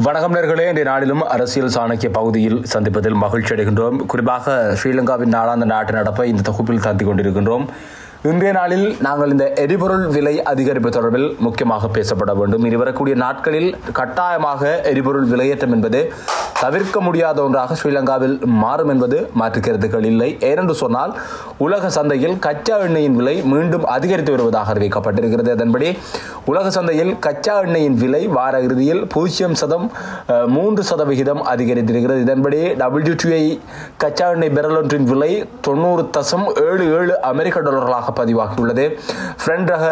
வணக்கம் நேர்களே இன்றைய நாளிலும் அரசியல் சாணக்கிய பகுதியில் சந்திப்பதில் மகிழ்ச்சி அடைகின்றோம் குறிப்பாக ஸ்ரீலங்காவின் நாளாந்த நாட்டு நடப்பை இந்த தொகுப்பில் தந்தி கொண்டிருக்கின்றோம் இன்றைய நாளில் நாங்கள் இந்த எரிபொருள் விலை அதிகரிப்பு தொடர்பில் முக்கியமாக பேசப்பட வேண்டும் இனி வரக்கூடிய நாட்களில் கட்டாயமாக எரிபொருள் விலையேற்றம் என்பது தவிர்க்க முடியாத ஒன்றாக ஸ்ரீலங்காவில் மாறும் என்பது மாற்றுக்கருத்துக்கள் இல்லை ஏனென்று சொன்னால் உலக சந்தையில் கச்சா எண்ணெயின் விலை மீண்டும் அதிகரித்து வருவதாக அறிவிக்கப்பட்டிருக்கிறது அதன்படி உலக சந்தையில் கச்சா எண்ணெயின் விலை வார இறுதியில் பூஜ்ஜியம் சதம் அஹ், மூன்று சதவிகிதம் அதிகரித்திருக்கிறது இதன்படி டபிள்யூடிஐ கச்சா எண்ணெய் பெரல் ஒன்றின் விலை தொண்ணூறு தசம் ஏழு ஏழு அமெரிக்க டாலர்களாக பதிவாகியுள்ளது ஃப்ரெண்ட் ரக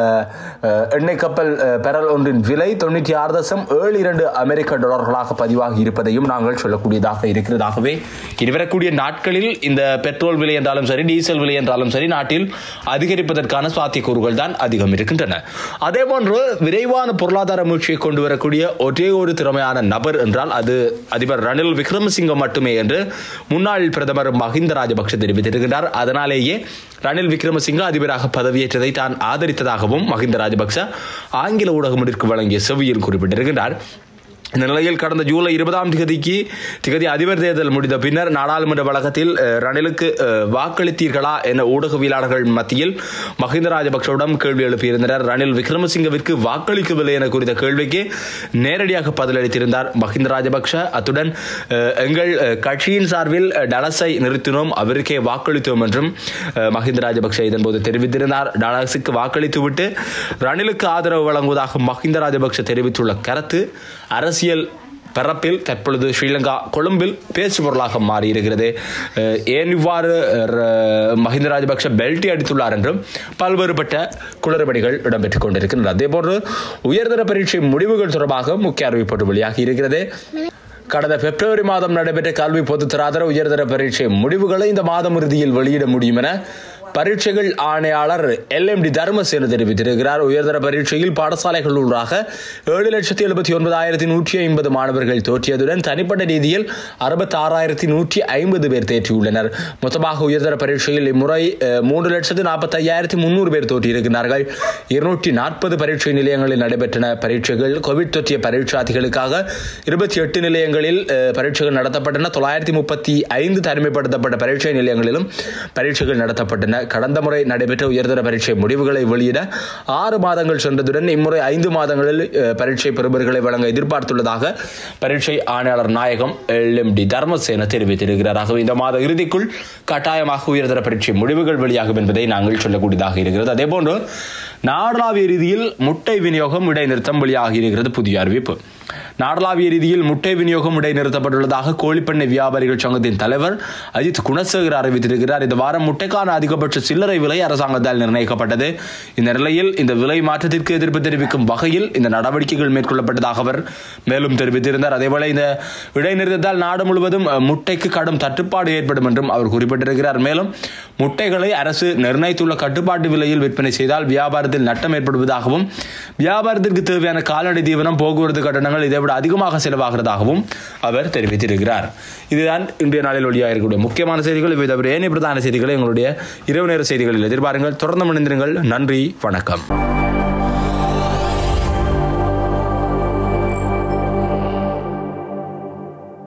அஹ், எண்ணெய் கப்பல் அஹ், பெரல் ஒன்றின் விலை தொண்ணூற்றி ஆறு தசம் ஏழு இரண்டு அமெரிக்க டாலர்களாக பதிவாகி இருப்பதையும் நாங்கள் சொல்லக்கூடியதாக இருக்கிறதாகவே இனிவரக்கூடிய நாட்களில் இந்த பெட்ரோல் விலை என்றாலும் சரி டீசல் விலை என்றாலும் சரி நாட்டில் அதிகரிப்பதற்கான சாத்தியக்கூறுகள் தான் அதிகம் இருக்கின்றன அதே போன்று விரைவான பொருளாதார மீழ்ச்சியை கொண்டு வரக்கூடிய ஒரே ஒரு திறமையான நபர் என்றால் அது அதிபர் ரணில் விக்ரமசிங்க மட்டுமே என்று முன்னாள் பிரதமர் மஹிந்த ராஜபக்ஷ தெரிவித்திருக்கிறார் அதனாலேயே ரணில் விக்ரமசிங்க அதிபராக பதவியேற்றதை தான் ஆதரித்ததாகவும் மஹிந்த ராஜபக்ஷ ஆங்கில ஊடகம் ஒன்றிற்கு வழங்கிய செவியில் குறிப்பிட்டிருக்கிறார் இந்த நிலையில் கடந்த ஜூலை இருபதாம் திகதிக்கு திகதி அதிபர் தேர்தல் முடிந்த பின்னர் நாடாளுமன்ற வழக்கத்தில் அஹ், ரணிலுக்கு அஹ், வாக்களித்தீர்களா என ஊடகவியலாளர்கள் மத்தியில் மஹிந்த ராஜபக்சவிடம் கேள்வி எழுப்பியிருந்தனர் ரணில் விக்ரமசிங்கவிற்கு வாக்களிக்கவில்லை என குறித்த கேள்விக்கு நேரடியாக பதிலளித்திருந்தார் மஹிந்த ராஜபக்ஷ அத்துடன் அஹ், எங்கள் அஹ், கட்சியின் சார்பில் அஹ், டலஸை நிறுத்தினோம் அவருக்கே வாக்களித்தோம் என்றும் அஹ், மஹிந்த ராஜபக்ஷ இதன்போது தெரிவித்திருந்தார் டலஸுக்கு வாக்களித்துவிட்டு ரணிலுக்கு ஆதரவு வழங்குவதாக மஹிந்த ராஜபக்ஷ தெரிவித்துள்ள கருத்து அரசியல் பரப்பில் தற்பொழுது ஸ்ரீலங்கா கொழும்பில் பேச்சு பொருளாக மாறியிருக்கிறது அஹ் ஏன் இவ்வாறு அஹ், மஹிந்த ராஜபக்ஷ பெல்ட்டி அடித்துள்ளார் என்றும் பல்வேறுபட்ட குளறுபடிகள் இடம்பெற்றுக் கொண்டிருக்கின்றன அதேபோன்று உயர்தர பரீட்சை முடிவுகள் தொடர்பாக முக்கிய அறிவிப்பு வெளியாகி இருக்கிறது கடந்த பிப்ரவரி மாதம் நடைபெற்ற கல்வி பொதுத்தராதர உயர்தர பரீட்சை முடிவுகளை இந்த மாதம் இறுதியில் வெளியிட முடியும் என பரீட்சைகள் ஆணையாளர் எல் எம் டி தர்மசேன தெரிவித்திருக்கிறார் உயர்தர பரீட்சையில் பாடசாலைகள் ஊடாக ஏழு லட்சத்தி எழுபத்தி ஒன்பதாயிரத்தி நூற்றி ஐம்பது மாணவர்கள் தோற்றியதுடன் தனிப்பட்ட ரீதியில் அறுபத்தி ஆறாயிரத்தி நூற்றி ஐம்பது பேர் தேற்றியுள்ளனர் மொத்தமாக உயர்தர பரீட்சையில் இம்முறை அஹ், மூன்று லட்சத்து நாற்பத்தி ஐயாயிரத்தி முன்னூறு பேர் தோற்றியிருக்கிறார்கள் இருநூற்றி நாற்பது பரீட்சை நிலையங்களில் நடைபெற்றன பரீட்சைகள் கோவிட் தொற்றிய பரீட்சார்த்திகளுக்காக இருபத்தி எட்டு நிலையங்களில் அஹ், பரீட்சைகள் நடத்தப்பட்டன தொள்ளாயிரத்தி முப்பத்தி ஐந்து தனிமைப்படுத்தப்பட்ட பரீட்சை நிலையங்களிலும் பரீட்சைகள் நடத்தப்பட்டன கடந்த முறை நடைபெற்ற உயர்தர பரீட்சை முடிவுகளை வெளியிட ஆறு மாதங்கள் சென்றதுடன் இம்முறை ஐந்து மாதங்களில் அஹ், பரீட்சை பெறுபர்களை வழங்க எதிர்பார்த்துள்ளதாக பரீட்சை ஆணையாளர் நாயகம் எல் எம் டி தர்மசேன தெரிவித்திருக்கிறார் ஆகவே இந்த மாத இறுதிக்குள் கட்டாயமாக உயர்தர பரீட்சை முடிவுகள் வெளியாகும் என்பதை நாங்கள் சொல்லக்கூடியதாக இருக்கிறது அதேபோன்று நாடளாவிய ரீதியில் முட்டை விநியோகம் இடைநிறுத்தம் வெளியாகி இருக்கிறது புதிய அறிவிப்பு நாடளாவிய ரீதியில் முட்டை விநியோகம் இடைநிறுத்தப்பட்டுள்ளதாக கோழிப்பண்ணை வியாபாரிகள் சங்கத்தின் தலைவர் அஜித் குணசேகர் அறிவித்திருக்கிறார் இந்த வாரம் முட்டைக்கான அதிகபட்ச சில்லறை விலை அரசாங்கத்தால் நிர்ணயிக்கப்பட்டது இந்த நிலையில் இந்த விலை மாற்றத்திற்கு எதிர்ப்பு தெரிவிக்கும் வகையில் இந்த நடவடிக்கைகள் மேற்கொள்ளப்பட்டதாக அவர் மேலும் தெரிவித்திருந்தார் அதேபோல இந்த இடைநிறுத்தத்தால் நாடு முழுவதும் அஹ், முட்டைக்கு கடும் தட்டுப்பாடு ஏற்படும் என்றும் அவர் குறிப்பிட்டிருக்கிறார் மேலும் முட்டைகளை அரசு நிர்ணயித்துள்ள கட்டுப்பாட்டு விலையில் விற்பனை செய்தால் வியாபாரத்தில் நட்டம் ஏற்படுவதாகவும் வியாபாரத்திற்கு தேவையான கால்நடை தீவனம் போக்குவரத்து கட்டணங்கள் இதைவிட அதிகமாக செலவாகிறதாகவும் அவர் தெரிவித்திருக்கிறார் இதுதான் இன்றைய நாளில் வெளியாக இருக்கக்கூடிய முக்கியமான செய்திகள் இவை தவிர ஏனைய பிரதான செய்திகளை எங்களுடைய இரவு நேர செய்திகளில் எதிர்பாருங்கள் தொடர்ந்து மணிந்திருங்கள் நன்றி வணக்கம்